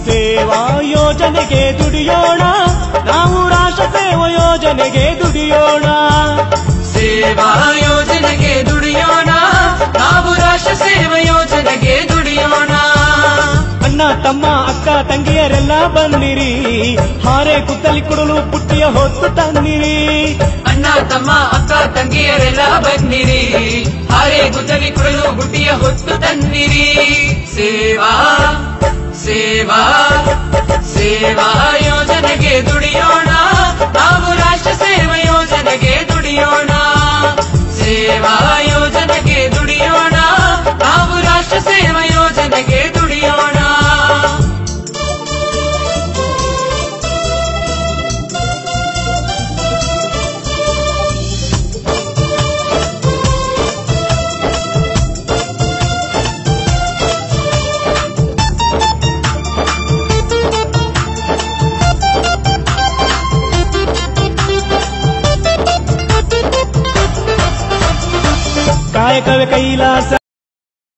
ಸೇವಾ ಯೋಜನೆಗೆ ದುಡಿಯೋಣ ನಾವು ರಾಷ್ಟ್ರ ಸೇವಾ ಯೋಜನೆಗೆ ದುಡಿಯೋಣ ಸೇವಾ ಯೋಜನೆಗೆ ದುಡಿಯೋಣ ನಾವು ರಾಷ್ಟ್ರ ಸೇವಾ ಯೋಜನೆಗೆ ದುಡಿಯೋಣ ಅಣ್ಣ ತಮ್ಮ ಅಕ್ಕ ತಂಗಿಯರೆಲ್ಲ ಬನ್ನಿರಿ ಹಾರೆ ಕುತ್ತಲಿ ಕೊಡಲು ಪುಟ್ಟಿಯ ಹೊತ್ತು ತನ್ನಿರಿ ಅಣ್ಣ ತಮ್ಮ ಅಕ್ಕ ತಂಗಿಯರೆಲ್ಲ ಬನ್ನಿರಿ ಹಾರೆ ಗುದ್ದಲಿ ಕುಡಲು ಬುಟ್ಟಿಯ ಹೊತ್ತು ತನ್ನಿರಿ ಸೇವಾ ಸೇವಾ ಸೇವಾ ಯೋಜನೆಗೆ ದುಡಿಯೋಣ ನಾವು ರಾಷ್ಟ್ರ ಸೇವಾ ಯೋಜನೆಗೆ ದುಡಿಯೋಣ ಸೇವಾ ಯೋಜನೆಗೆ ದುಡಿಯೋಣ ನಾವು ರಾಷ್ಟ್ರ ಸೇವಾ ಯೋಜನೆಗೆ ದುಡಿಯೋಣ ಕಾಯಕವೇ ಕೈಲಾಸ